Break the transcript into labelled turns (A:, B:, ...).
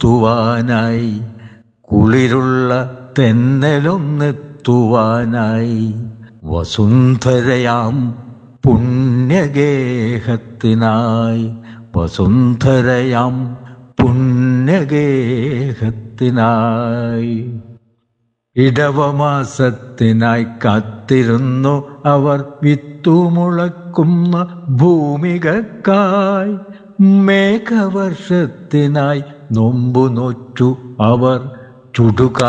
A: തെന്നലൊന്നെത്തുവാനായി കുളിരുള്ള തെന്നലൊന്നെത്തുവാനായി വസുന്ധരയാം പുണ്യഗേഹത്തിനായി വസുന്ധരയാം പുണ്യഗേഹത്തിനായി ഇടവമാസത്തിനായി കാത്തിരുന്നു അവർ വിത്തുമുളക്കുന്ന ഭൂമികക്കായി മേഘവർഷത്തിനായി നൊമ്പു നോറ്റു അവർ ചുടുകാ